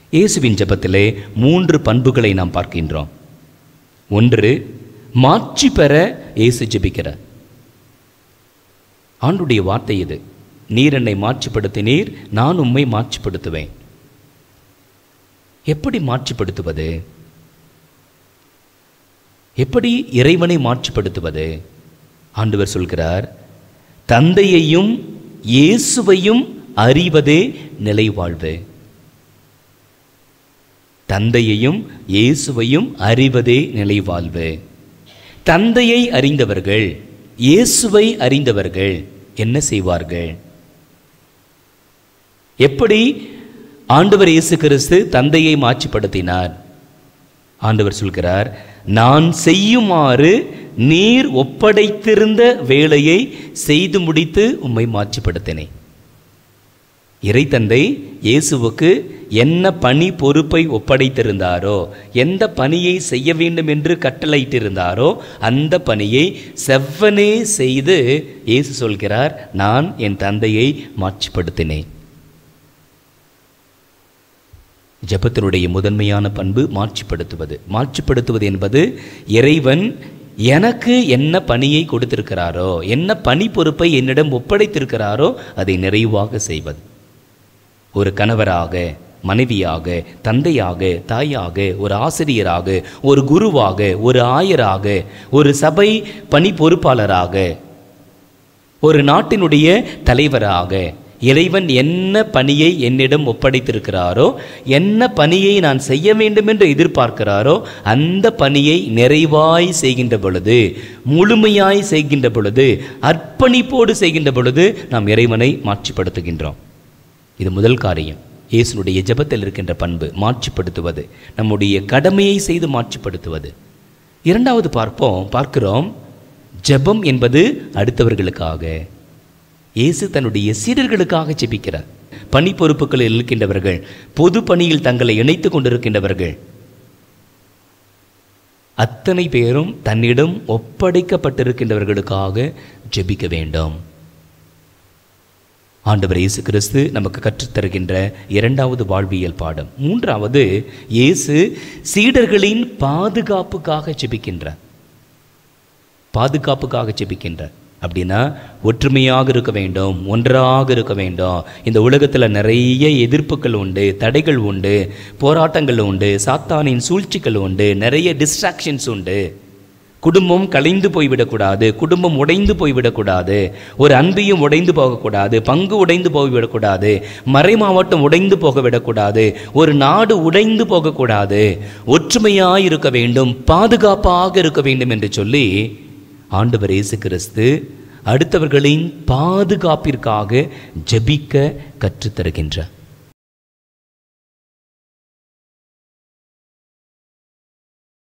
இயேசுவின் ஜெபத்திலே மூன்று பண்புகளை நாம் பார்க்கின்றோம் ஒன்று மாட்சி பெற இயேசு ஜெபிக்கிறார் ஆண்டுடைய வார்த்தை இது நீர் என்னை மாட்சிப்படுத்தினீர் நான் உம்மை மாட்சிப்படுத்துவேன் எப்படி மாட்சிப்படுத்துவது எப்படி இறைவனை மாட்சிப்படுத்துவது ஆண்டவர் சொல்கிறார் தந்தையையும் இயேசுவையும் அறிவதே நிலைவாழ்வு தந்தையையும் இயேசுவையும் அறிவதே நிலைவாழ்வு தந்தையை அறிந்தவர்கள் இயேசுவை அறிந்தவர்கள் என்ன செய்வார்கள் எப்படி ஆண்டவர் இயேசு கிறிஸ்து தந்தையை மாட்சிப்படுத்தினார் ஆண்டவர் சொல்கிறார் நான் செய்யுமாறு நீர் ஒப்படைத்திருந்த வேலையை செய்து முடித்து உம்மை மாட்சிப்படுத்தினேன் இறைத்தந்தை இயேசுவுக்கு என்ன பணி பொறுப்பை ஒப்படைத்திருந்தாரோ எந்த பணியை செய்ய வேண்டும் என்று கட்டளையிட்டிருந்தாரோ அந்த பணியை செவ்வனே செய்து இயேசு சொல்கிறார் நான் என் தந்தையை மாட்சிப்படுத்தினேன் ஜெபத்தினுடைய முதன்மையான பண்பு மாட்சிப்படுத்துவது மாட்சிப்படுத்துவது என்பது இறைவன் எனக்கு என்ன பணியை கொடுத்திருக்கிறாரோ என்ன பணி பொறுப்பை என்னிடம் ஒப்படைத்திருக்கிறாரோ அதை நிறைவாக செய்வது ஒரு கணவராக மனைவியாக தந்தையாக தாயாக ஒரு ஆசிரியராக ஒரு குருவாக ஒரு ஆயராக ஒரு சபை பணி பொறுப்பாளராக ஒரு நாட்டினுடைய தலைவராக இறைவன் என்ன பணியை என்னிடம் ஒப்படைத்திருக்கிறாரோ என்ன பணியை நான் செய்ய வேண்டும் என்று எதிர்பார்க்கிறாரோ அந்த பணியை நிறைவாய் செய்கின்ற பொழுது முழுமையாய் செய்கின்ற பொழுது அர்ப்பணிப்போடு செய்கின்ற பொழுது நாம் இறைவனை மாட்சிப்படுத்துகின்றோம் இது முதல் காரியம் இயேசுனுடைய ஜெபத்தில் இருக்கின்ற பண்பு மாட்சிப்படுத்துவது நம்முடைய கடமையை செய்து மாட்சிப்படுத்துவது இரண்டாவது பார்ப்போம் பார்க்கிறோம் ஜெபம் என்பது அடுத்தவர்களுக்காக இயேசு தன்னுடைய சீடர்களுக்காக ஜெபிக்கிறார் பணி பொறுப்புகளில் இருக்கின்றவர்கள் பொது பணியில் தங்களை இணைத்துக் கொண்டிருக்கின்றவர்கள் அத்தனை பேரும் தன்னிடம் ஒப்படைக்கப்பட்டிருக்கின்றவர்களுக்காக ஜெபிக்க வேண்டும் ஆண்டவர் இயேசு கிறிஸ்து நமக்கு கற்றுத்தருகின்ற இரண்டாவது வாழ்வியல் பாடம் மூன்றாவது இயேசு சீடர்களின் பாதுகாப்புக்காக ஜெபிக்கின்றார் பாதுகாப்புக்காக ஜெபிக்கின்றார் அப்படின்னா ஒற்றுமையாக இருக்க வேண்டும் ஒன்றாக இருக்க வேண்டும் இந்த உலகத்தில் நிறைய எதிர்ப்புகள் உண்டு தடைகள் உண்டு போராட்டங்கள் உண்டு சாத்தானின் சூழ்ச்சிகள் உண்டு நிறைய டிஸ்ட்ராக்ஷன்ஸ் உண்டு குடும்பம் கலைந்து போய்விடக்கூடாது குடும்பம் உடைந்து போய்விடக்கூடாது ஒரு அன்பையும் உடைந்து போகக்கூடாது பங்கு உடைந்து போய்விடக்கூடாது மறை மாவட்டம் உடைந்து போக விடக்கூடாது ஒரு நாடு உடைந்து போகக்கூடாது ஒற்றுமையாய் இருக்க வேண்டும் பாதுகாப்பாக இருக்க வேண்டும் என்று சொல்லி ஆண்டவர் இயேசு கிறிஸ்து அடுத்தவர்களின் பாதுகாப்பிற்காக ஜெபிக்க கற்றுத்தருகின்றார்